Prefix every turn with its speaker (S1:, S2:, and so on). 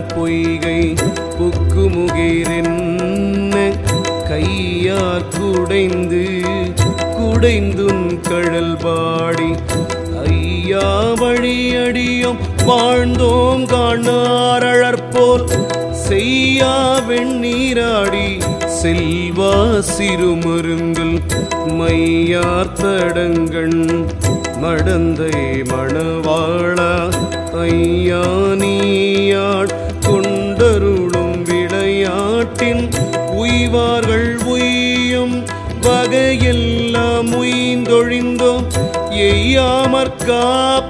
S1: பொய்கை புக்குமுகிரென்ன கையார் குடைந்து குடைந்துன் கழல் பாடி ஐயா வழியடியும் வாழ்ந்தோம் காணாரழற்போல் செய்யா வெண்ணீராடி செல்வா சிறுமருங்கள் மையார் தடங்கண் மடந்தை மணவாளா ஐயா நீயாட் கொண்டருளும் விளையாட்டின் உய்வார்கள் உய்யும் வகையெல்லாம் உய்ந்தொழிந்தோம் எய்யாமற் காப்ப